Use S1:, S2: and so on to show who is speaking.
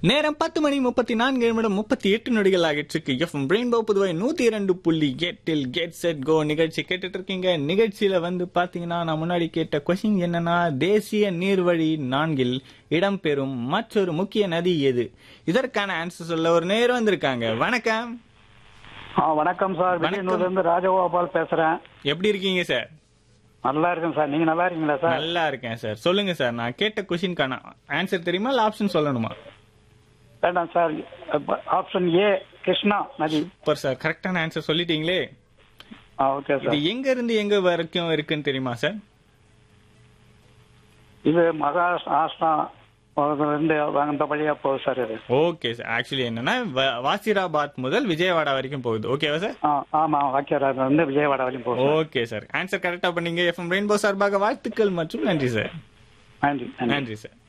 S1: நேரம் பத்து மணி முப்பத்தி நான்கு நிமிடம் முப்பத்தி எட்டு நொடிகள் ஆகிட்டு எஃப்எம் ரெயின்போ புதுவை நூத்தி இரண்டு புள்ளி எட்டில் கெட் செட் கோ நிகழ்ச்சி கேட்டுட்டு இருக்கீங்க நிகழ்ச்சியில வந்து பாத்தீங்கன்னா நான் முன்னாடி கேட்ட கொஸ்டின் என்னன்னா தேசிய நீர்வழி நான்கில் இடம்பெறும் மற்றொரு முக்கிய நதி எது இதற்கான ஆன்சர் சொல்ல ஒரு நேரம் வந்திருக்காங்க வணக்கம்
S2: ஆ வணக்கம் சார்
S1: வணக்கம்.
S2: வெளியூர்ல இருந்து ராஜகோபால் பேசுறேன்
S1: எப்படி இருக்கீங்க சார்
S2: நல்லா இருக்கேன் சார் நீங்க நல்லா இருக்கீங்களா சார்
S1: நல்லா இருக்கேன் சார் சொல்லுங்க சார் நான் கேட்ட கொஸ்டின்கான ஆன்சர் தெரியுமா இல்ல ஆப்ஷன் சொல்லணுமா
S2: வேண்டாம் சார் ஆப்ஷன் ஏ கிருஷ்ணா நதி
S1: சூப்பர் சார் கரெக்டான ஆன்சர் சொல்லிட்டீங்களே
S2: ஆ ஓகே
S1: இது
S2: சார்
S1: எங்க இருந்து எங்க வரைக்கும் இருக்குன்னு தெரியுமா சார்
S2: இது மகாராஷ்டிரா இருந்து அந்த வழியா போகுது சார் இது
S1: ஓகே சார் ஆக்சுவலி என்னன்னா வ- வாசிராபாத் முதல் விஜயவாடா வரைக்கும் போகுது ஓகேவா சார்
S2: ஆ ஆமா வாக்கியராஜ் வந்து விஜயவாடா வரையும் போகுது சார்.
S1: ஓகே சார் ஆன்சர் கரெக்டா பண்ணீங்க எஃப்எம் ரெயின்போ சார்பாக வாழ்த்துக்கள் மற்றும் நன்றி சார்
S2: நன்றி நன்றி
S1: நன்றி சார்